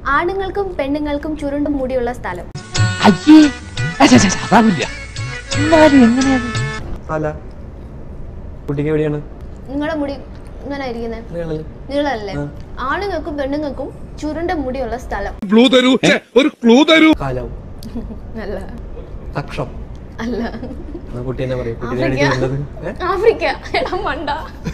ആണുങ്ങൾക്കും പെണ്ണുങ്ങൾക്കും ചുരുണ്ടും മുടിയുള്ള സ്ഥലം അയ്യേ അതാവില്ല എന്നാലും എങ്ങനെയത് അല്ല കുട്ടിക്ക് എവിടെയാണ് നിങ്ങളുടെ മുടി ഇങ്ങനെ ഇരിക്കുന്നത് നീളല്. നീളല്ലേ ആണുങ്ങൾക്കും പെണ്ണുങ്ങൾക്കും ചുരുണ്ട മുടിയുള്ള സ്ഥലം ക്ലൂ തരൂ ഛെ, ഒരു ക്ലൂ തരൂ കാലം അല്ല തക്ഷം അല്ല എന്നാ കുട്ടി എന്നെ പറയും കുട്ടി ആഫ്രിക്ക. എവിടെയാണ് ഏ ആഫ്രിക്ക എടാ മണ്ട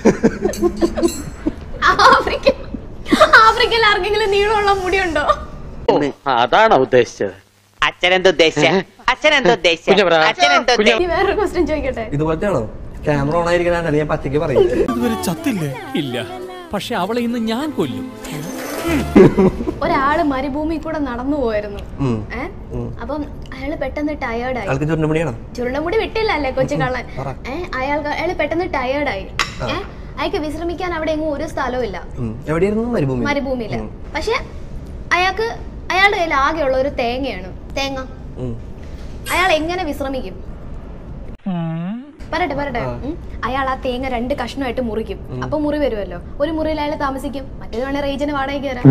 ആഫ്രിക്ക ആഫ്രിക്കയിൽ ആർക്കെങ്കിലും നീളമുള്ള മുടിയുണ്ടോ അതാണോ ഉദ്ദേശിച്ചത് അച്ഛനെന്ത് ഉദ്ദേശിച്ച അച്ഛനെന്ത് ഉദ്ദേശിച്ച കുഞ്ഞബ്രാ. അച്ഛനെന്ത് ഉദ്ദേശിച്ച ഇനി വേറൊരു ക്വസ്റ്റ്യൻ ചോദിക്കട്ടെ ഇതുപോലത്തെയാണോ ക്യാമറ ഓൺ ആയിരിക്കണ ഞാൻ പച്ചയ്ക്ക് പറയും ഇല്ല പക്ഷെ അവളെ ഇന്ന് ഞാൻ കൊല്ലും ഒരാള് മരുഭൂമി കൂടെ നടന്നു പോയിരുന്നു ഉം. ഏ അപ്പം അയാള് പെട്ടെന്ന് ടയേർഡായി ആൾക്ക് ചുരുണ്ടമണിയാണോ ചുരുണ്ടമുടി വിട്ടില്ല അല്ലേ കൊച്ചു കള്ളൻ പറ. ഏ അയാൾക്ക് അയാള് പെട്ടെന്ന് ടയേർഡായി ഏ അയാൾക്ക് വിശ്രമിക്കാൻ അവിടെ എങ്ങും ഒരു സ്ഥലവും ഇല്ല എവിടെയായിരുന്നു മരുഭൂമി മരുഭൂമിയില് പക്ഷെ അയാൾക്ക് അയാളുടെ കയ്യിൽ ആകെയുള്ള ഒരു തേങ്ങയാണ് തേങ്ങ ഉം. അയാൾ എങ്ങനെ വിശ്രമിക്കും പറയട്ടെ പറയട്ടെ ഉം. അയാൾ ആ തേങ്ങ രണ്ട് കഷ്ണമായിട്ട് മുറിക്കും അപ്പൊ മുറി വരുമല്ലോ ഒരു മുറിയിൽ അയാൾ താമസിക്കും മറ്റേത് വേണേ റേഞ്ചിന് വാടകയ്ക്ക് തരാം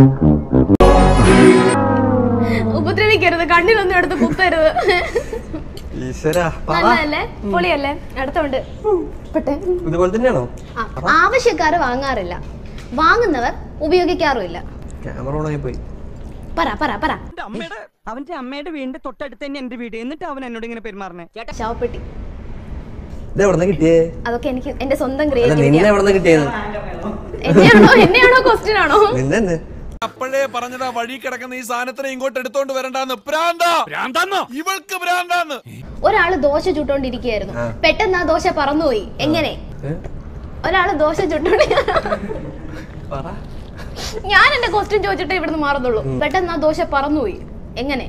ഉപദ്രവിക്കരുത് കണ്ണിലൊന്നും എടുത്ത് കുത്തരുത് ഈശ്വരാ പറ നല്ലതല്ലേ പൊളിയല്ലേ അടുത്തോണ്ട് പെട്ടെ ഇതുപോലെ തന്നെയാണോ ആ, ആവശ്യക്കാര് വാങ്ങാറില്ല വാങ്ങുന്നവർ ഉപയോഗിക്കാറുമില്ല ക്യാമറ ഓൺ ആയി പോയി പറ പറ പറ അമ്മയുടെ അവന്റെ അമ്മയുടെ വീടിന്റെ തൊട്ടടുത്ത് തന്നെ എന്റെ വീട് എന്നിട്ട് അവൻ എന്നോട് ഇങ്ങനെ പെരുമാറണേ ശവപ്പെട്ടി ഇത് എവിടെ കിട്ടിയേ അതൊക്കെ എനിക്ക് എന്റെ സ്വന്തം അല്ല നിന്നെ ക്രിയേറ്റിവിറ്റി എവിടെ കിട്ടിയത് എന്നെയാണോ എന്നെയാണോ ക്വസ്റ്റ്യൻ ആണോ നിന്നെ എന്ത്? അപ്പോഴേ പറഞ്ഞതാ വഴി കിടക്കുന്ന ഈ സാധനത്തിനെ ഇങ്ങോട്ട് എടുത്തോണ്ട് വരണ്ടാന്ന് പ്രാന്താ പ്രാന്താന്നോ ഇവൾക്ക് പ്രാന്താന്ന് ഒരാള് ദോശ ചുട്ടോണ്ടിരിക്കുകയായിരുന്നു ആ. പെട്ടെന്ന് ആ ദോശ പറന്നുപോയി എങ്ങനെ ഏ? ഒരാള് ദോശ ചുട്ടോണ്ട് പറ ഞാൻ എന്റെ ക്വസ്റ്റ്യൻ ചോദിച്ചിട്ടേ ഇവിടുന്ന് മാറുന്നുള്ളൂ പെട്ടെന്ന് ആ ദോശ പറന്നുപോയി എങ്ങനെ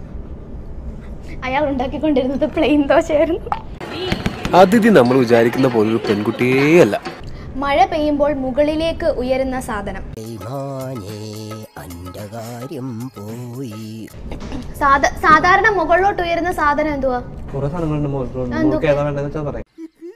അയാൾ ഉണ്ടാക്കിക്കൊണ്ടിരുന്നത് പ്ലെയിൻ ദോശയായിരുന്നു അതിഥി നമ്മൾ വിചാരിക്കുന്ന പോലൊരു പെൺകുട്ടിയേ അല്ല മഴ പെയ്യുമ്പോൾ മുകളിലേക്ക് ഉയരുന്ന സാധനം സാധ- സാധാരണ മുകളിലോട്ട് ഉയരുന്ന സാധനം എന്തുവാ കുറെ സാധനങ്ങളുണ്ട് മുകളിലോട്ട്. എന്തൊക്കെ? നമുക്ക് ഏതാ വേണ്ടതെന്ന് വെച്ചാൽ പറയാം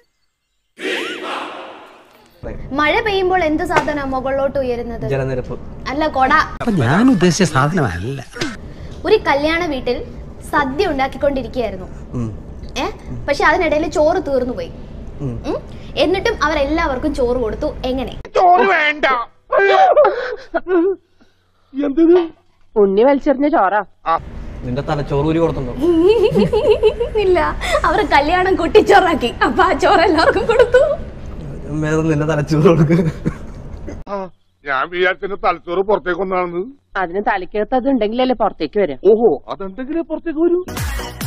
മഴ പെയ്യുമ്പോൾ എന്ത് സാധനം മുകളിലോട്ട് ഉയരുന്നത് ജലനിരപ്പ് അല്ല കൊട ഞാൻ ഉദ്ദേശിച്ച സാധനമല്ല ഒരു കല്യാണ വീട്ടിൽ സദ്യ ഉണ്ടാക്കിക്കൊണ്ടിരിക്കുകയായിരുന്നു ഉം. ഏ പക്ഷെ അതിനിടയിൽ ചോറ് തീർന്നു പോയി ഉം. ഉം. എന്നിട്ടും അവരെല്ലാവർക്കും ചോറ് കൊടുത്തു എങ്ങനെ ഉണ്ണി വലിച്ചെറിഞ്ഞ ചോറാ നിന്റെ തലച്ചോറ് ഊരി കൊടുത്തുണ്ടോ ഇല്ല അവർ കല്യാണം കുട്ടിച്ചോറാക്കി അപ്പൊ ആ ചോറ് എല്ലാവർക്കും കൊടുത്തു മേലെ നിന്റെ തലച്ചോറ് കൊടുക്ക് ഞാൻ വിചാരിച്ചെന്റെ തലച്ചോറ് പുറത്തേക്ക് ഒന്നാണെന്ന് അതിന് തലക്കകത്ത് അത് ഉണ്ടെങ്കിലല്ലേ പുറത്തേക്ക് വരും ഓഹോ അതെന്തെങ്കിലും പുറത്തേക്ക് വരൂ